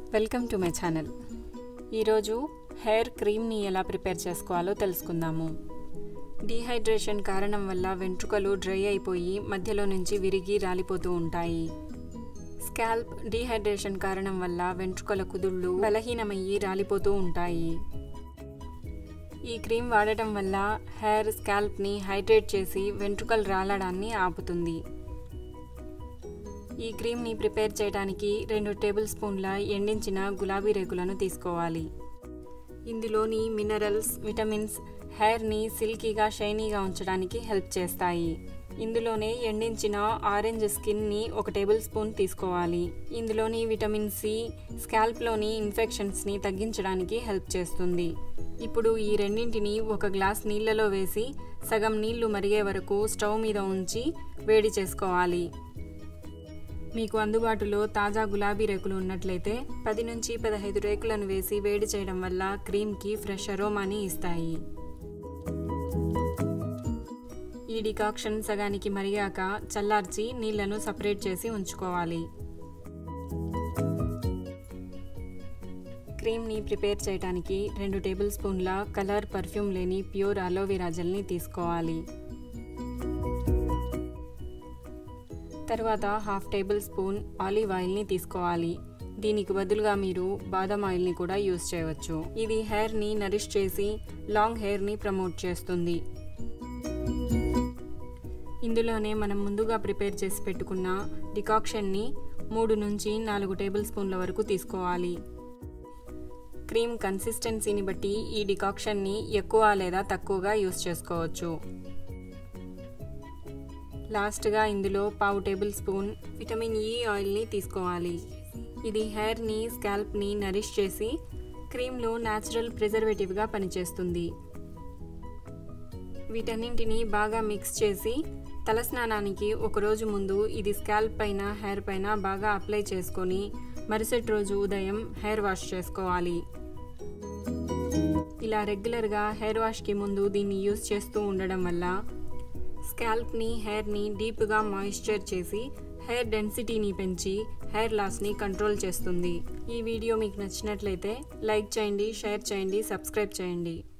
welcome to my channel ఈరోజు hair క్రీమ్ని ఎలా ప్రిపేర్ చేసుకోవాలో తెలుసుకుందాము డీహైడ్రేషన్ కారణం వల్ల వెంట్రుకలు డ్రై అయిపోయి మధ్యలో నుంచి విరిగి రాలిపోతూ ఉంటాయి స్కాల్ప్ డీహైడ్రేషన్ కారణం వల్ల వెంట్రుకల కుదుళ్ళు బలహీనమయ్యి రాలిపోతూ ఉంటాయి ఈ క్రీమ్ వాడటం వల్ల హెయిర్ స్కాల్ప్ని హైడ్రేట్ చేసి వెంట్రుకలు రాలడాన్ని ఆపుతుంది ఈ క్రీమ్ని ప్రిపేర్ చేయడానికి రెండు టేబుల్ స్పూన్ల ఎండించిన గులాబీ రేకులను తీసుకోవాలి ఇందులోని మినరల్స్ విటమిన్స్ హెయిర్ని సిల్కీగా షైనీగా ఉంచడానికి హెల్ప్ చేస్తాయి ఇందులోనే ఎండించిన ఆరెంజ్ స్కిన్ని ఒక టేబుల్ స్పూన్ తీసుకోవాలి ఇందులోని విటమిన్ సి స్కాల్ప్లోని ఇన్ఫెక్షన్స్ని తగ్గించడానికి హెల్ప్ చేస్తుంది ఇప్పుడు ఈ రెండింటిని ఒక గ్లాస్ నీళ్ళలో వేసి సగం నీళ్లు మరిగే వరకు స్టవ్ మీద ఉంచి వేడి చేసుకోవాలి మీకు అందుబాటులో తాజా గులాబీ రేకులు ఉన్నట్లయితే పది నుంచి పదహైదు రేకులను వేసి వేడి చేయడం వల్ల క్రీమ్కి ఫ్రెష్ అరోమాని ఇస్తాయి ఈ డికాక్షన్ సగానికి మరిగాక చల్లార్చి నీళ్లను సపరేట్ చేసి ఉంచుకోవాలి క్రీమ్ని ప్రిపేర్ చేయడానికి రెండు టేబుల్ స్పూన్ల కలర్ పర్ఫ్యూమ్ లేని ప్యూర్ అలోవెరా జెల్ని తీసుకోవాలి తర్వాత హాఫ్ టేబుల్ స్పూన్ ఆలివ్ ఆయిల్ని తీసుకోవాలి దీనికి బదులుగా మీరు బాదం ఆయిల్ని కూడా యూస్ చేయవచ్చు ఇది హెయిర్ని నరిష్ చేసి లాంగ్ హెయిర్ని ప్రమోట్ చేస్తుంది ఇందులోనే మనం ముందుగా ప్రిపేర్ చేసి పెట్టుకున్న డికాక్షన్ని మూడు నుంచి నాలుగు టేబుల్ స్పూన్ల వరకు తీసుకోవాలి క్రీమ్ కన్సిస్టెన్సీని బట్టి ఈ డికాక్షన్ని ఎక్కువ లేదా తక్కువగా యూస్ చేసుకోవచ్చు లాస్ట్గా ఇందులో పావు టేబుల్ స్పూన్ విటమిన్ ఈ ఆయిల్ని తీసుకోవాలి ఇది హెయిర్ని స్కాల్ప్ని నరిష్ చేసి క్రీమ్లో న్యాచురల్ ప్రిజర్వేటివ్గా పనిచేస్తుంది వీటన్నింటిని బాగా మిక్స్ చేసి తలస్నానానికి ఒకరోజు ముందు ఇది స్కాల్ప్ పైన హెయిర్ పైన బాగా అప్లై చేసుకొని మరుసటి రోజు ఉదయం హెయిర్ వాష్ చేసుకోవాలి ఇలా రెగ్యులర్గా హెయిర్ వాష్కి ముందు దీన్ని యూస్ చేస్తూ ఉండడం వల్ల స్కాల్ప్ని హెయిర్ని డీప్గా మాయిశ్చర్ చేసి హెయిర్ డెన్సిటీని పెంచి హెయిర్ లాస్ని కంట్రోల్ చేస్తుంది ఈ వీడియో మీకు నచ్చినట్లయితే లైక్ చేయండి షేర్ చేయండి సబ్స్క్రైబ్ చేయండి